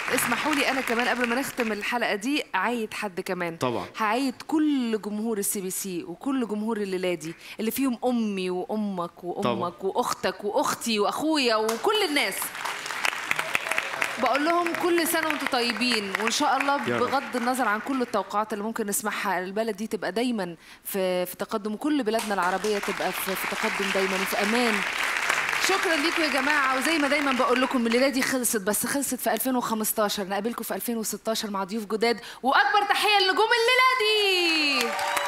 اسمحوا لي انا كمان قبل ما نختم الحلقه دي اعيد حد كمان طبعا. هعيد كل جمهور السي بي سي وكل جمهور الليله دي اللي فيهم امي وامك وامك طبعا. واختك واختي واخويا وكل الناس بقول لهم كل سنه وانتم طيبين وان شاء الله يا رب. بغض النظر عن كل التوقعات اللي ممكن نسمعها البلد دي تبقى دايما في في تقدم وكل بلادنا العربيه تبقى في, في تقدم دايما وفي امان شكرا ليكم يا جماعه وزي ما دايما بقول لكم الليله دي خلصت بس خلصت في 2015 نقابلكم في 2016 مع ضيوف جداد واكبر تحيه لنجوم الليله دي